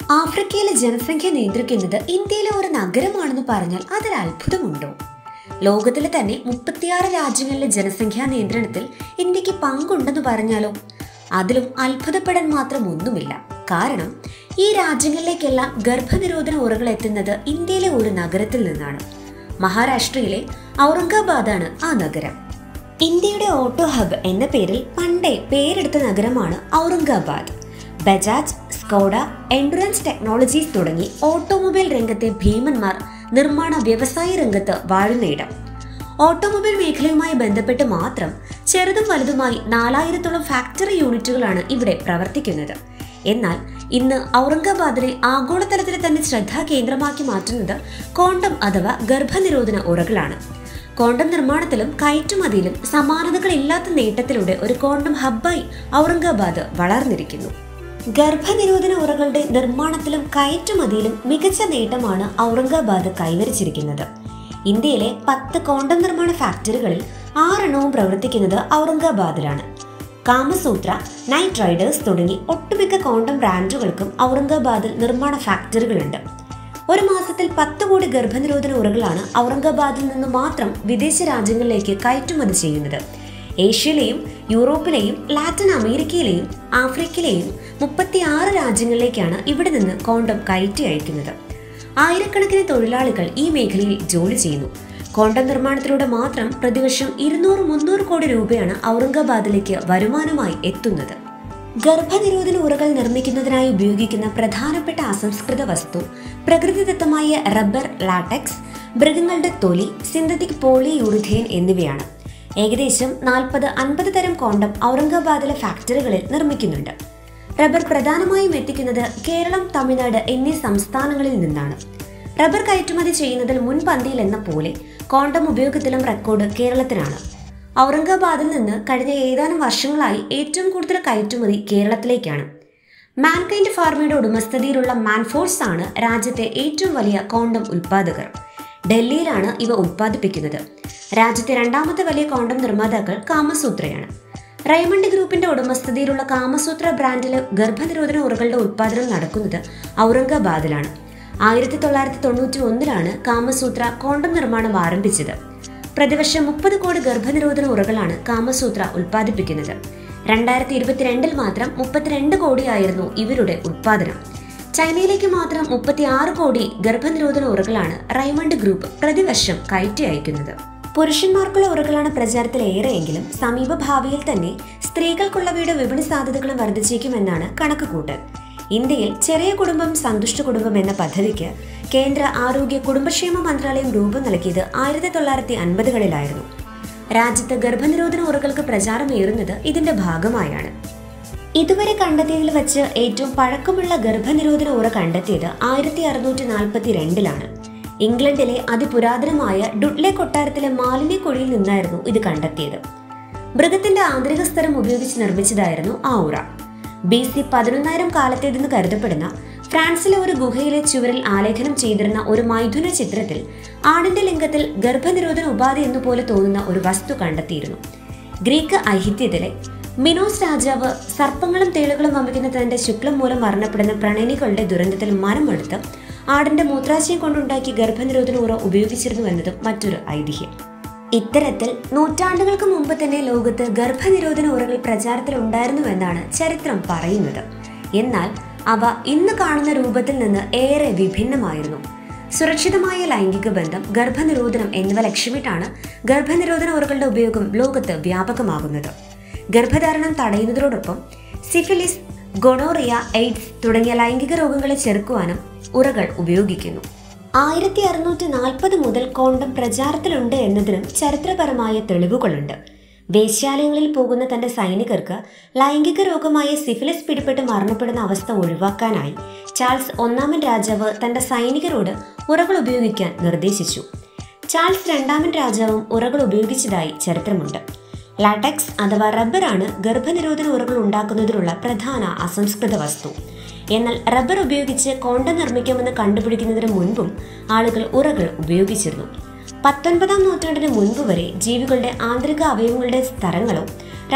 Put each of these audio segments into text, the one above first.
ആഫ്രിക്കയിലെ ജനസംഖ്യ നിയന്ത്രിക്കുന്നത് ഇന്ത്യയിലെ ഒരു നഗരമാണെന്ന് പറഞ്ഞാൽ അതൊരു അത്ഭുതമുണ്ടോ ലോകത്തിലെ തന്നെ മുപ്പത്തിയാറ് രാജ്യങ്ങളിലെ ജനസംഖ്യാ നിയന്ത്രണത്തിൽ ഇന്ത്യക്ക് പങ്കുണ്ടെന്ന് പറഞ്ഞാലോ അതിലും അത്ഭുതപ്പെടാൻ മാത്രം ഒന്നുമില്ല കാരണം ഈ രാജ്യങ്ങളിലേക്കെല്ലാം ഗർഭനിരോധന ഉറകൾ എത്തുന്നത് ഇന്ത്യയിലെ ഒരു നഗരത്തിൽ നിന്നാണ് മഹാരാഷ്ട്രയിലെ ഔറംഗാബാദാണ് ആ നഗരം ഇന്ത്യയുടെ ഓട്ടോ ഹബ് എന്ന പേരിൽ പണ്ടേ പേരെടുത്ത നഗരമാണ് Aurangabad Bajaj Skoda Endurance Technologies തുടങ്ങി ഓട്ടോമൊബൈൽ രംഗത്തെ ഭീമന്മാർ നിർമ്മാണ വ്യവസായ രംഗത്ത് വാഴുന്നയിടം ഓട്ടോമൊബൈൽ മേഖലയുമായി ബന്ധപ്പെട്ട് മാത്രം ചെറുതും വലുതുമായി നാലായിരത്തോളം ഫാക്ടറി യൂണിറ്റുകളാണ് ഇവിടെ പ്രവർത്തിക്കുന്നത് എന്നാൽ ഇന്ന് ഔറംഗാബാദിനെ ആഗോളതലത്തിൽ തന്നെ ശ്രദ്ധാകേന്ദ്രമാക്കി മാറ്റുന്നത് കോണ്ടം അഥവാ ഗർഭനിരോധന ഉറകളാണ് കോണ്ടം നിർമ്മാണത്തിലും കയറ്റുമതിയിലും സമാനതകളില്ലാത്ത നേട്ടത്തിലൂടെ ഒരു കോണ്ടം ഹബ്ബായി ഔറംഗാബാദ് വളർന്നിരിക്കുന്നു ഗർഭനിരോധന ഉറകളുടെ നിർമ്മാണത്തിലും കയറ്റുമതിയിലും മികച്ച നേട്ടമാണ് ഔറംഗാബാദ് കൈവരിച്ചിരിക്കുന്നത് ഇന്ത്യയിലെ പത്ത് കോണ്ടം നിർമ്മാണ ഫാക്ടറികളിൽ ആറെണ്ണവും പ്രവർത്തിക്കുന്നത് ഔറംഗാബാദിലാണ് കാമസൂത്ര നൈറ്റ് റൈഡേഴ്സ് തുടങ്ങി ഒട്ടുമിക്ക കോണ്ടം ബ്രാൻഡുകൾക്കും ഔറംഗാബാദിൽ നിർമ്മാണ ഫാക്ടറികളുണ്ട് ഒരു മാസത്തിൽ പത്ത് കോടി ഗർഭനിരോധന ഉറകളാണ് ഔറംഗാബാദിൽ നിന്ന് മാത്രം വിദേശ രാജ്യങ്ങളിലേക്ക് കയറ്റുമതി ചെയ്യുന്നത് ഏഷ്യയിലെയും യൂറോപ്പിലെയും ലാറ്റിൻ അമേരിക്കയിലെയും ആഫ്രിക്കയിലെയും മുപ്പത്തിയാറ് രാജ്യങ്ങളിലേക്കാണ് ഇവിടെ നിന്ന് കോണ്ടം കയറ്റി അയക്കുന്നത് ആയിരക്കണക്കിന് തൊഴിലാളികൾ ഈ മേഖലയിൽ ജോലി ചെയ്യുന്നു കോണ്ടം നിർമ്മാണത്തിലൂടെ മാത്രം പ്രതിവർഷം ഇരുന്നൂറ് മുന്നൂറ് കോടി രൂപയാണ് ഔറംഗാബാദിലേക്ക് വരുമാനമായി എത്തുന്നത് ഗർഭനിരോധന ഉറകൾ നിർമ്മിക്കുന്നതിനായി ഉപയോഗിക്കുന്ന പ്രധാനപ്പെട്ട അസംസ്കൃത വസ്തു പ്രകൃതിദത്തമായ റബ്ബർ ലാറ്റക്സ് മൃഗങ്ങളുടെ തൊലി സിന്തറ്റിക് പോളി യൂറിഥേൻ എന്നിവയാണ് ഏകദേശം നാൽപ്പത് അൻപത് തരം കോണ്ടം ഔറംഗാബാദിലെ ഫാക്ടറികളിൽ നിർമ്മിക്കുന്നുണ്ട് റബ്ബർ പ്രധാനമായും എത്തിക്കുന്നത് കേരളം തമിഴ്നാട് എന്നീ സംസ്ഥാനങ്ങളിൽ നിന്നാണ് റബ്ബർ കയറ്റുമതി ചെയ്യുന്നതിൽ മുൻപന്തിയിൽ എന്ന പോലെ കോണ്ടം ഉപയോഗത്തിലും റെക്കോർഡ് കേരളത്തിനാണ് ഔറംഗാബാദിൽ നിന്ന് കഴിഞ്ഞ ഏതാനും വർഷങ്ങളായി ഏറ്റവും കൂടുതൽ കയറ്റുമതി കേരളത്തിലേക്കാണ് മാൻകൈൻഡ് ഫാർമയുടെ ഉടമസ്ഥതയിലുള്ള മാൻഫോഴ്സ് ആണ് രാജ്യത്തെ ഏറ്റവും വലിയ കോണ്ടം ഉൽപ്പാദകർ ഡൽഹിയിലാണ് ഇവ ഉൽപ്പാദിപ്പിക്കുന്നത് രാജ്യത്തെ രണ്ടാമത്തെ വലിയ കോണ്ടം നിർമ്മാതാക്കൾ കാമസൂത്രയാണ് റൈമണ്ട് ഗ്രൂപ്പിന്റെ ഉടമസ്ഥതയിലുള്ള കാമസൂത്ര ബ്രാൻഡിലെ ഗർഭനിരോധന ഉറകളുടെ ഉൽപ്പാദനം നടക്കുന്നത് ഔറംഗാബാദിലാണ് ആയിരത്തി തൊള്ളായിരത്തി തൊണ്ണൂറ്റി ഒന്നിലാണ് കാമസൂത്ര കോണ്ടം നിർമ്മാണം ആരംഭിച്ചത് പ്രതിവർഷം മുപ്പത് കോടി ഗർഭനിരോധന ഉറകളാണ് കാമസൂത്ര ഉൽപ്പാദിപ്പിക്കുന്നത് രണ്ടായിരത്തി ഇരുപത്തിരണ്ടിൽ മാത്രം മുപ്പത്തിരണ്ട് കോടിയായിരുന്നു ഇവരുടെ ഉൽപ്പാദനം ചൈനയിലേക്ക് മാത്രം മുപ്പത്തിയാറ് കോടി ഗർഭനിരോധന ഉറകളാണ് റൈമണ്ട് ഗ്രൂപ്പ് പ്രതിവർഷം കയറ്റി അയക്കുന്നത് പുരുഷന്മാർക്കുള്ള ഉറകളാണ് പ്രചാരത്തിൽ ഏറെയെങ്കിലും സമീപ ഭാവിയിൽ തന്നെ സ്ത്രീകൾക്കുള്ളവയുടെ വിപണി സാധ്യതകളും വർദ്ധിച്ചേക്കുമെന്നാണ് കണക്കുകൂട്ടൽ ഇന്ത്യയിൽ ചെറിയ കുടുംബം സന്തുഷ്ട കുടുംബം എന്ന പദ്ധതിക്ക് കേന്ദ്ര ആരോഗ്യ കുടുംബക്ഷേമ മന്ത്രാലയം രൂപം നൽകിയത് ആയിരത്തി തൊള്ളായിരത്തി അൻപതുകളിലായിരുന്നു രാജ്യത്ത് ഗർഭനിരോധന ഉറകൾക്ക് പ്രചാരമേറുന്നത് ഇതിന്റെ ഭാഗമായാണ് ഇതുവരെ കണ്ടെത്തിയതിൽ വെച്ച് ഏറ്റവും പഴക്കമുള്ള ഗർഭനിരോധന ഉറ കണ്ടെത്തിയത് ആയിരത്തി അറുന്നൂറ്റി നാൽപ്പത്തി രണ്ടിലാണ് ഇംഗ്ലണ്ടിലെ അതിപുരാതനമായ ഡുഡ്ലെ കൊട്ടാരത്തിലെ മാലിന്യക്കുഴിയിൽ നിന്നായിരുന്നു ഇത് കണ്ടെത്തിയത് മൃഗത്തിന്റെ ആന്തരിക സ്ഥലം ഉപയോഗിച്ച് നിർമ്മിച്ചതായിരുന്നു ആ ഉറ ബി സി പതിനൊന്നായിരം കാലത്തേതെന്ന് കരുതപ്പെടുന്ന ഫ്രാൻസിലെ ഒരു ഗുഹയിലെ ചുവരിൽ ആലേഖനം ചെയ്തിരുന്ന ഒരു മൈഥുന ചിത്രത്തിൽ ആടിന്റെ ലിംഗത്തിൽ ഗർഭനിരോധന ഉപാധി എന്നുപോലെ തോന്നുന്ന ഒരു വസ്തു കണ്ടെത്തിയിരുന്നു ഗ്രീക്ക് ഐഹിത്യത്തിലെ മിനോസ് രാജാവ് സർപ്പങ്ങളും തേളുകളും വമിക്കുന്ന തന്റെ ശുക്ലം മൂലം മരണപ്പെടുന്ന പ്രണയിനികളുടെ ദുരന്തത്തിൽ മനമെടുത്ത് ആടിന്റെ മൂത്രാശയം കൊണ്ടുണ്ടാക്കിയ ഗർഭനിരോധന ഉറ ഉപയോഗിച്ചിരുന്നു എന്നതും മറ്റൊരു ഐതിഹ്യം ഇത്തരത്തിൽ നൂറ്റാണ്ടുകൾക്ക് മുമ്പ് തന്നെ ലോകത്ത് ഗർഭനിരോധന ഉറകൾ പ്രചാരത്തിലുണ്ടായിരുന്നുവെന്നാണ് ചരിത്രം പറയുന്നത് എന്നാൽ അവ ഇന്ന് കാണുന്ന രൂപത്തിൽ നിന്ന് ഏറെ വിഭിന്നമായിരുന്നു സുരക്ഷിതമായ ലൈംഗിക ബന്ധം ഗർഭനിരോധനം എന്നിവ ലക്ഷ്യമിട്ടാണ് ഗർഭനിരോധന ഉറകളുടെ ഉപയോഗം ലോകത്ത് വ്യാപകമാകുന്നത് ഗർഭധാരണം തടയുന്നതിനോടൊപ്പം സിഫിലിസ് ഗൊണോറിയ എയ്ഡ്സ് തുടങ്ങിയ ലൈംഗിക രോഗങ്ങളെ ചെറുക്കുവാനും ഉറകൾ ഉപയോഗിക്കുന്നു ആയിരത്തി അറുന്നൂറ്റി നാൽപ്പത് മുതൽ കോണ്ടം പ്രചാരത്തിലുണ്ട് എന്നതിനും ചരിത്രപരമായ തെളിവുകളുണ്ട് വേശ്യാലയങ്ങളിൽ പോകുന്ന തന്റെ സൈനികർക്ക് ലൈംഗിക രോഗമായ സിഫിലിസ് പിടിപെട്ട് മരണപ്പെടുന്ന അവസ്ഥ ഒഴിവാക്കാനായി ചാൾസ് ഒന്നാമൻ രാജാവ് തന്റെ സൈനികരോട് ഉറകൾ ഉപയോഗിക്കാൻ നിർദ്ദേശിച്ചു ചാൾസ് രണ്ടാമൻ രാജാവും ഉറകൾ ഉപയോഗിച്ചതായി ചരിത്രമുണ്ട് ലാറ്റക്സ് അഥവാ റബ്ബറാണ് ഗർഭനിരോധന ഉറകൾ ഉണ്ടാക്കുന്നതിനുള്ള പ്രധാന അസംസ്കൃത വസ്തു എന്നാൽ റബ്ബർ ഉപയോഗിച്ച് കോണ്ടം നിർമ്മിക്കാമെന്ന് കണ്ടുപിടിക്കുന്നതിന് മുൻപും ആളുകൾ ഉറകൾ ഉപയോഗിച്ചിരുന്നു പത്തൊൻപതാം നൂറ്റാണ്ടിന് മുൻപ് വരെ ജീവികളുടെ ആന്തരിക അവയവങ്ങളുടെ സ്ഥലങ്ങളോ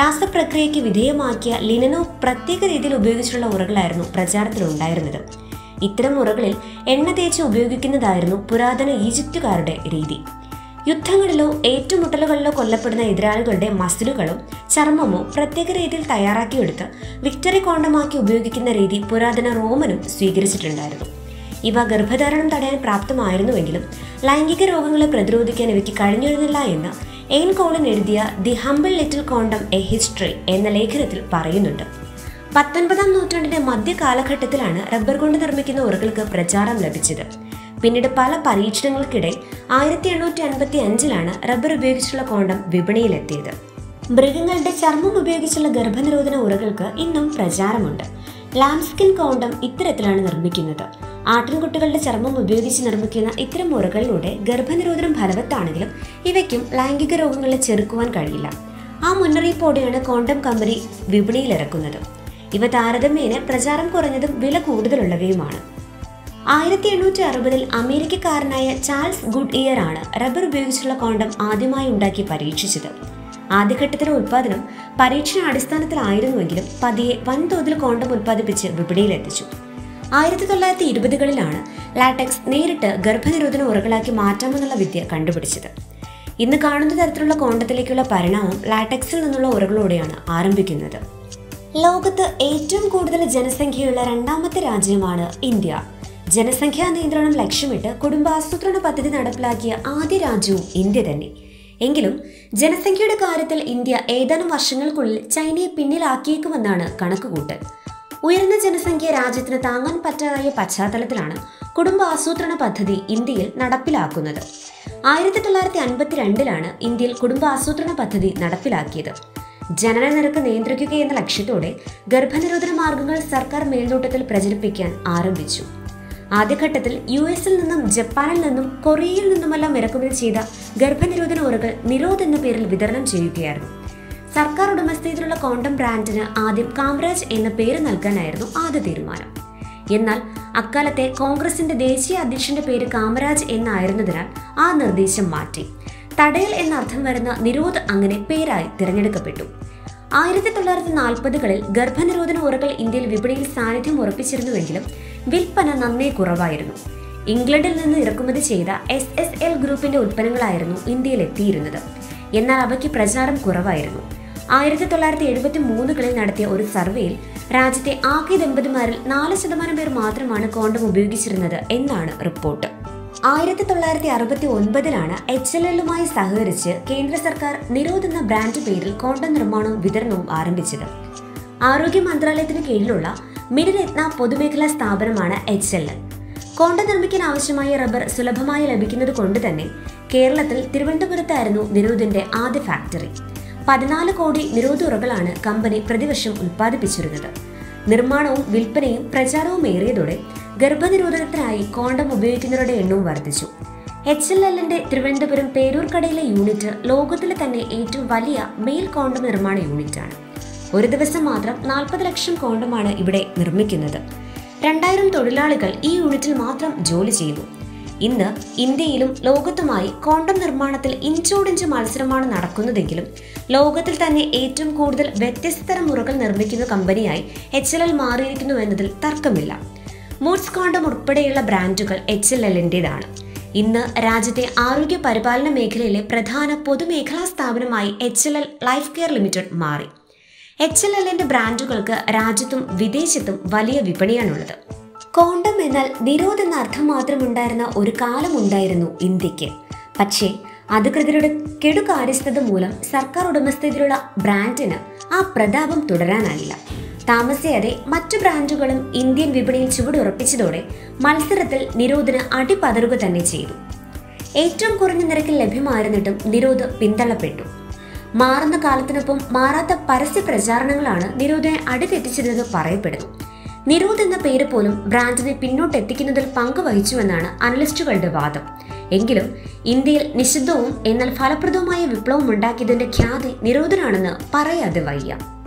രാസപ്രക്രിയയ്ക്ക് വിധേയമാക്കിയ ലിനനോ പ്രത്യേക രീതിയിൽ ഉപയോഗിച്ചിട്ടുള്ള ഉറകളായിരുന്നു പ്രചാരത്തിലുണ്ടായിരുന്നത് ഇത്തരം മുറകളിൽ എണ്ണ തേച്ച് ഉപയോഗിക്കുന്നതായിരുന്നു പുരാതന ഈജിപ്തുകാരുടെ രീതി യുദ്ധങ്ങളിലോ ഏറ്റുമുട്ടലുകളിലോ കൊല്ലപ്പെടുന്ന എതിരാളികളുടെ മസിലുകളും ചർമ്മമോ പ്രത്യേക രീതിയിൽ തയ്യാറാക്കിയെടുത്ത് വിക്ടറി കോണ്ടമാക്കി ഉപയോഗിക്കുന്ന രീതി പുരാതന റോമനും സ്വീകരിച്ചിട്ടുണ്ടായിരുന്നു ഇവ ഗർഭധാരണം തടയാൻ പ്രാപ്തമായിരുന്നുവെങ്കിലും ലൈംഗിക രോഗങ്ങളെ പ്രതിരോധിക്കാൻ ഇവയ്ക്ക് കഴിഞ്ഞിരുന്നില്ല എന്ന് എയിൻ കോളിൻ എഴുതിയ the humble little condom a history എന്ന ലേഖനത്തിൽ പറയുന്നുണ്ട് പത്തൊൻപതാം നൂറ്റാണ്ടിന്റെ മധ്യകാലഘട്ടത്തിലാണ് റബ്ബർ കൊണ്ട് നിർമ്മിക്കുന്ന ഉറകൾക്ക് പ്രചാരം ലഭിച്ചത് പിന്നീട് പല പരീക്ഷണങ്ങൾക്കിടെ ആയിരത്തി എണ്ണൂറ്റി അൻപത്തി അഞ്ചിലാണ് റബ്ബർ ഉപയോഗിച്ചുള്ള കോണ്ടം വിപണിയിലെത്തിയത് മൃഗങ്ങളുടെ ചർമ്മം ഉപയോഗിച്ചുള്ള ഗർഭനിരോധന ഉറകൾക്ക് ഇന്നും പ്രചാരമുണ്ട് ലാംസ്കിൻ കോണ്ടം ഇത്തരത്തിലാണ് നിർമ്മിക്കുന്നത് ആട്ടിൻകുട്ടികളുടെ ചർമ്മം ഉപയോഗിച്ച് നിർമ്മിക്കുന്ന ഇത്തരം ഉറകളിലൂടെ ഗർഭനിരോധനം ഫലവത്താണെങ്കിലും ഇവയ്ക്കും ലൈംഗിക രോഗങ്ങളെ ചെറുക്കുവാൻ കഴിയില്ല ആ മുന്നറിയിപ്പോടെയാണ് കോണ്ടം കമ്പനി വിപണിയിലിറക്കുന്നത് ഇവ താരതമ്യേന പ്രചാരം കുറഞ്ഞതും വില കൂടുതലുള്ളവയുമാണ് ആയിരത്തി എണ്ണൂറ്റി അറുപതിൽ അമേരിക്കക്കാരനായ ചാൾസ് ഗുഡ് ഇയർ ആണ് റബ്ബർ ഉപയോഗിച്ചുള്ള കോണ്ടം ആദ്യമായി ഉണ്ടാക്കി പരീക്ഷിച്ചത് ആദ്യഘട്ടത്തിലെ ഉൽപ്പാദനം പരീക്ഷണാടിസ്ഥാനത്തിലായിരുന്നുവെങ്കിലും പതിയെ വൻതോതിൽ കോണ്ടം ഉൽപ്പാദിപ്പിച്ച് വിപണിയിലെത്തിച്ചു ആയിരത്തി തൊള്ളായിരത്തി ഇരുപതുകളിലാണ് ലാറ്റക്സ് നേരിട്ട് ഗർഭനിരോധന ഉറകളാക്കി മാറ്റാമെന്നുള്ള വിദ്യ കണ്ടുപിടിച്ചത് ഇന്ന് കാണുന്ന തരത്തിലുള്ള കോണ്ടത്തിലേക്കുള്ള പരിണാമം ലാറ്റക്സിൽ നിന്നുള്ള ഉറകളോടെയാണ് ആരംഭിക്കുന്നത് ലോകത്ത് ഏറ്റവും കൂടുതൽ ജനസംഖ്യയുള്ള രണ്ടാമത്തെ രാജ്യമാണ് ഇന്ത്യ ജനസംഖ്യാ നിയന്ത്രണം ലക്ഷ്യമിട്ട് കുടുംബാസൂത്രണ പദ്ധതി നടപ്പിലാക്കിയ ആദ്യ രാജ്യവും ഇന്ത്യ തന്നെ എങ്കിലും ജനസംഖ്യയുടെ കാര്യത്തിൽ ഇന്ത്യ ഏതാനും വർഷങ്ങൾക്കുള്ളിൽ ചൈനയെ പിന്നിലാക്കിയേക്കുമെന്നാണ് കണക്കുകൂട്ടൽ ഉയർന്ന ജനസംഖ്യ രാജ്യത്തിന് താങ്ങാൻ പറ്റാതായ പശ്ചാത്തലത്തിലാണ് കുടുംബാസൂത്രണ പദ്ധതി ഇന്ത്യയിൽ നടപ്പിലാക്കുന്നത് ആയിരത്തി തൊള്ളായിരത്തി അൻപത്തിരണ്ടിലാണ് ഇന്ത്യയിൽ കുടുംബാസൂത്രണ പദ്ധതി നടപ്പിലാക്കിയത് ജനന നിരക്ക് നിയന്ത്രിക്കുക എന്ന ലക്ഷ്യത്തോടെ ഗർഭനിരോധന മാർഗങ്ങൾ സർക്കാർ മേൽനോട്ടത്തിൽ പ്രചരിപ്പിക്കാൻ ആരംഭിച്ചു ആദ്യഘട്ടത്തിൽ യു എസിൽ നിന്നും ജപ്പാനിൽ നിന്നും കൊറിയയിൽ നിന്നുമെല്ലാം ഇറക്കുമതി ചെയ്ത ഗർഭനിരോധന ഉറകൾ നിരോധ് എന്ന പേരിൽ വിതരണം ചെയ്യുകയായിരുന്നു സർക്കാർ ഉടമസ്ഥതയിലുള്ള കോണ്ടം ബ്രാൻഡിന് ആദ്യം കാമരാജ് എന്ന പേര് നൽകാനായിരുന്നു ആദ്യ തീരുമാനം എന്നാൽ അക്കാലത്തെ കോൺഗ്രസിന്റെ ദേശീയ അധ്യക്ഷന്റെ പേര് കാമരാജ് എന്നായിരുന്നതിനാൽ ആ നിർദ്ദേശം മാറ്റി തടയൽ എന്ന അർത്ഥം വരുന്ന നിരോധ് അങ്ങനെ പേരായി തിരഞ്ഞെടുക്കപ്പെട്ടു ആയിരത്തി തൊള്ളായിരത്തി നാൽപ്പതുകളിൽ ഗർഭനിരോധന ഉറകൾ ഇന്ത്യയിൽ വിപണിയിൽ സാന്നിധ്യം ഉറപ്പിച്ചിരുന്നുവെങ്കിലും വിൽപ്പന നന്നേ കുറവായിരുന്നു ഇംഗ്ലണ്ടിൽ നിന്ന് ഇറക്കുമതി ചെയ്ത എസ് എസ് എൽ ഗ്രൂപ്പിന്റെ ഉൽപ്പന്നങ്ങളായിരുന്നു ഇന്ത്യയിൽ എത്തിയിരുന്നത് എന്നാൽ അവയ്ക്ക് പ്രചാരം കുറവായിരുന്നു ആയിരത്തി തൊള്ളായിരത്തി എഴുപത്തി മൂന്നുകളിൽ നടത്തിയ ഒരു സർവേയിൽ രാജ്യത്തെ ആകെ ദമ്പതിമാരിൽ നാല് ശതമാനം പേർ മാത്രമാണ് കോണ്ടം ഉപയോഗിച്ചിരുന്നത് എന്നാണ് റിപ്പോർട്ട് ആയിരത്തി തൊള്ളായിരത്തി അറുപത്തി ഒൻപതിലാണ് എച്ച് എൽ എല്ലുമായി സഹകരിച്ച് കേന്ദ്ര സർക്കാർ നിരോധ് എന്ന ബ്രാൻഡ് പേരിൽ കോണ്ടം നിർമ്മാണവും വിതരണവും ആരംഭിച്ചത് ആരോഗ്യ മന്ത്രാലയത്തിന് കീഴിലുള്ള മിഡിരത്ന പൊതുമേഖലാ സ്ഥാപനമാണ് എച്ച് എൽ എൽ കോണ്ടം നിർമ്മിക്കാൻ ആവശ്യമായ റബ്ബർ സുലഭമായി ലഭിക്കുന്നത് കൊണ്ട് തന്നെ കേരളത്തിൽ തിരുവനന്തപുരത്തായിരുന്നു നിരോധിന്റെ ആദ്യ ഫാക്ടറി പതിനാല് കോടി നിരോധുറകളാണ് കമ്പനി പ്രതിവർഷം ഉൽപ്പാദിപ്പിച്ചിരുന്നത് നിർമ്മാണവും വിൽപ്പനയും പ്രചാരവും ഏറിയതോടെ ഗർഭനിരോധനത്തിനായി കോണ്ടം ഉപയോഗിക്കുന്നവരുടെ എണ്ണവും വർദ്ധിച്ചു എച്ച് എൽ എല്ലിന്റെ തിരുവനന്തപുരം പേരൂർക്കടയിലെ യൂണിറ്റ് ലോകത്തിലെ തന്നെ ഏറ്റവും വലിയ മെയിൽ കോണ്ടം നിർമ്മാണ യൂണിറ്റാണ് ഒരു ദിവസം മാത്രം നാൽപ്പത് ലക്ഷം കോണ്ടമാണ് ഇവിടെ നിർമ്മിക്കുന്നത് രണ്ടായിരം തൊഴിലാളികൾ ഈ യൂണിറ്റിൽ മാത്രം ജോലി ചെയ്യുന്നു ഇന്ന് ഇന്ത്യയിലും ലോകത്തുമായി കോണ്ടം നിർമ്മാണത്തിൽ ഇഞ്ചോടിഞ്ച് മത്സരമാണ് നടക്കുന്നതെങ്കിലും ലോകത്തിൽ തന്നെ ഏറ്റവും കൂടുതൽ വ്യത്യസ്ത തരം മുറകൾ നിർമ്മിക്കുന്ന കമ്പനിയായി എച്ച് എൽ എൽ മാറിയിരിക്കുന്നു എന്നതിൽ തർക്കമില്ല മൂഡ്സ് കോണ്ടം ഉൾപ്പെടെയുള്ള ബ്രാൻഡുകൾ എച്ച് എൽ എല്ലിൻ്റെതാണ് ഇന്ന് രാജ്യത്തെ ആരോഗ്യ പരിപാലന മേഖലയിലെ പ്രധാന പൊതുമേഖലാ സ്ഥാപനമായി H L L life care limited മാറി എച്ച് എൽ എല്ലിന്റെ ബ്രാൻഡുകൾക്ക് രാജ്യത്തും വിദേശത്തും വലിയ വിപണിയാണുള്ളത് കോണ്ടം എന്നാൽ നിരോധ് എന്ന അർത്ഥം മാത്രമുണ്ടായിരുന്ന ഒരു കാലമുണ്ടായിരുന്നു ഇന്ത്യക്ക് പക്ഷേ അധികൃതരുടെ കെടുകാര്യസ്ഥത മൂലം സർക്കാർ ഉടമസ്ഥതയിലുള്ള ബ്രാൻഡിന് ആ പ്രതാപം തുടരാനായില്ല താമസിയാതെ മറ്റു ബ്രാൻഡുകളും ഇന്ത്യൻ വിപണിയിൽ ചുവടുറപ്പിച്ചതോടെ മത്സരത്തിൽ നിരോധന അടിപതറുക തന്നെ ചെയ്തു ഏറ്റവും കുറഞ്ഞ നിരക്കിൽ ലഭ്യമായിരുന്നിട്ടും നിരോധ് പിന്തള്ളപ്പെട്ടു മാറുന്ന കാലത്തിനൊപ്പം മാറാത്ത പരസ്യ പ്രചാരണങ്ങളാണ് നിരോധനെ അടിതെറ്റിച്ചതെന്ന് പറയപ്പെടുന്നു നിരോധ് എന്ന പേര് പോലും ബ്രാൻഡിനെ പിന്നോട്ടെത്തിക്കുന്നതിൽ പങ്കുവഹിച്ചുവെന്നാണ് അനലിസ്റ്റുകളുടെ വാദം എങ്കിലും ഇന്ത്യയിൽ നിഷിദ്ധവും എന്നാൽ ഫലപ്രദവുമായ വിപ്ലവം ഉണ്ടാക്കിയതിന്റെ ഖ്യാതി നിരോധനാണെന്ന് പറയാതെ വയ്യ